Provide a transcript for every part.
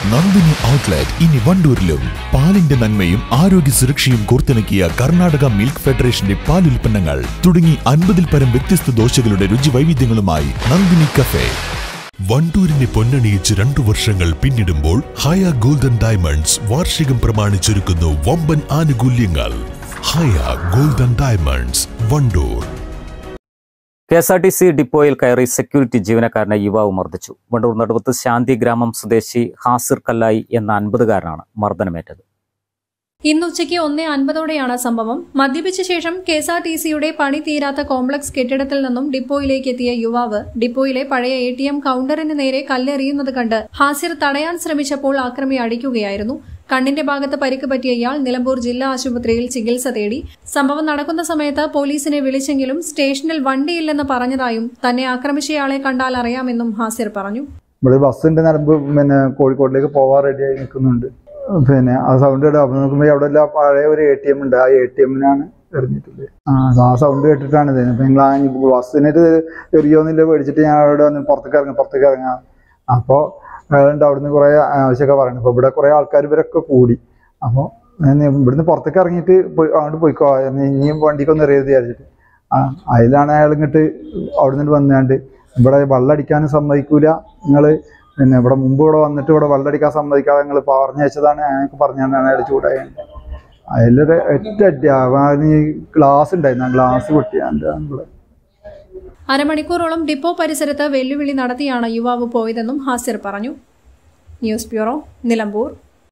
Nandini outlet ഇനി വണ്ടൂരിലും പാലിന്റെ നന്മയും ആരോഗ്യ സുരക്ഷയും കോർത്തിണക്കിയ കർണാടക മിൽക്ക് ഫെഡറേഷന്റെ പാലുൽപ്പന്നങ്ങൾ തുടങ്ങി അൻപതിൽ പരം വ്യത്യസ്ത ദോശകളുടെ രുചി വൈവിധ്യങ്ങളുമായി നന്ദിനി കഫേ വണ്ടൂരിനെ പൊന്നണിയിച്ച് രണ്ടു വർഷങ്ങൾ പിന്നിടുമ്പോൾ ഹയ ഗോൾഡൻ ഡയമണ്ട്സ് വാർഷികം പ്രമാണിച്ചൊരുക്കുന്നു വമ്പൻ ആനുകൂല്യങ്ങൾ Haya golden diamonds Wandoor K S R T C ഡിപ്പോയിൽ കയറി സെക്യൂരിറ്റി ജീവനക്കാരനെ യുവാവ് മർദ്ദിച്ചു വണ്ടൂർ നടുവത്ത് ശാന്തി ഗ്രാമം സ്വദേശി ഹാസിർ കല്ലായി എന്ന അൻപതുകാരനാണ് മർദ്ദനമേറ്റത് ഇന്ന് ഉച്ചയ്ക്ക് ഒന്നേ അൻപതോടെയാണ് സംഭവം മദ്യപിച്ച ശേഷം കെ എസ് ആർ ടി സിയുടെ പണി തീരാത്ത കോംപ്ലക്സ് കെട്ടിടത്തിൽ നിന്നും ഡിപ്പോയിലേക്ക് എത്തിയ യുവാവ് ഡിപ്പോയിലെ പഴയ എ ടി എം കൌണ്ടറിന് നേരെ കല്ലെറിയുന്നത് കണ്ട് ഹാസിർ തടയാൻ ശ്രമിച്ചപ്പോൾ ആക്രമി അടിക്കുകയായിരുന്നു കണ്ണിന്റെ ഭാഗത്ത് പരിക്ക് പറ്റിയ ഇയാൾ നിലമ്പൂർ ജില്ലാ ആശുപത്രിയിൽ ചികിത്സ തേടി സംഭവം നടക്കുന്ന സമയത്ത് പോലീസിനെ വിളിച്ചെങ്കിലും സ്റ്റേഷനിൽ വണ്ടിയില്ലെന്ന് പറഞ്ഞതായും തന്നെ ആക്രമിച്ചയാളെ കണ്ടാൽ അറിയാമെന്നും ഹാസിർ പറഞ്ഞു ഇവിടെ ബസ്സിന്റെ നിലമ്പ് പിന്നെ കോഴിക്കോട്ടിലേക്ക് പോവാൻ റെഡിയായി നിൽക്കുന്നുണ്ട് പിന്നെ ആ സൗണ്ട് കേട്ടോ അപ്പൊ നോക്കുമ്പോൾ അവിടെ എല്ലാം പഴയ ഒരു എ ടി എം ഉണ്ട് ആ എ ടി എമ്മിനാണ് എറിഞ്ഞിട്ടുള്ളത് ആ ആ സൗണ്ട് കേട്ടിട്ടാണ് ഇത് അപ്പൊ നിങ്ങൾ ആ ബസ്സിനായിട്ട് എറിയോന്നില്ല പേടിച്ചിട്ട് ഞാൻ അവിടെ വന്ന് പുറത്തേക്ക് ഇറങ്ങാം പുറത്തേക്ക് ഇറങ്ങാം അപ്പോൾ അയാളുണ്ട് അവിടുന്ന് കുറേ ആവശ്യമൊക്കെ പറയുന്നത് അപ്പോൾ ഇവിടെ കുറേ ആൾക്കാർ ഇവരൊക്കെ കൂടി അപ്പോൾ ഇവിടുന്ന് പുറത്തേക്ക് ഇറങ്ങിയിട്ട് പോയി അങ്ങോട്ട് പോയിക്കോ എന്ന് ഇനിയും വണ്ടിക്കൊന്നും എറിയത് വിചാരിച്ചിട്ട് ആ അതിലാണ് അയാൾ ഇങ്ങോട്ട് അവിടുന്ന് വന്നാണ്ട് ഇവിടെ വെള്ളം അടിക്കാനും സമ്മതിക്കൂല നിങ്ങൾ പിന്നെ ഇവിടെ മുമ്പ് ഇവിടെ വന്നിട്ട് ഇവിടെ വെള്ളം അടിക്കാൻ സമ്മതിക്കാതെ നിങ്ങൾ പറഞ്ഞയച്ചതാണ് ഞങ്ങൾക്ക് പറഞ്ഞാണ് അയാൾ ചൂടായ അതിലൊരു ഒറ്റ അടി അവന് ഈ ഗ്ലാസ് ഉണ്ടായിരുന്നു ആ ഗ്ലാസ് പൊട്ടിയാണ്ട് ഇവിടെ അരമണിക്കൂറോളം ഡിപ്പോ പരിസരത്ത് വെല്ലുവിളി നടത്തിയാണ് യുവാവ് പോയതെന്നും ഹാസിർ പറഞ്ഞു ന്യൂസ് ബ്യൂറോ നിലമ്പൂർ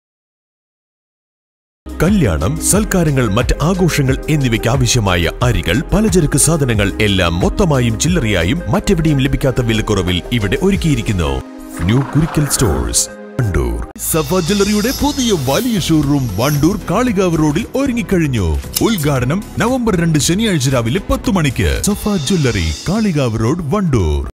കല്യാണം സൽക്കാരങ്ങൾ മറ്റ് ആഘോഷങ്ങൾ എന്നിവയ്ക്ക് ആവശ്യമായ അരികൾ പലചരക്ക് സാധനങ്ങൾ എല്ലാം മൊത്തമായും ചില്ലറയായും മറ്റെവിടെയും ലഭിക്കാത്ത വിലക്കുറവിൽ ഇവിടെ ഒരുക്കിയിരിക്കുന്നു ന്യൂ കുരിക്കൽ സ്റ്റോഴ്സ് വണ്ടൂർ സഫ ജ്വല്ലറിയുടെ പുതിയ വലിയ ഷോറൂം വണ്ടൂർ കാളികാവ് റോഡിൽ ഒരുങ്ങിക്കഴിഞ്ഞു ഉദ്ഘാടനം നവംബർ രണ്ട് ശനിയാഴ്ച രാവിലെ പത്ത് മണിക്ക് സഫ ജ്വല്ലറി കാളികാവ് റോഡ് വണ്ടൂർ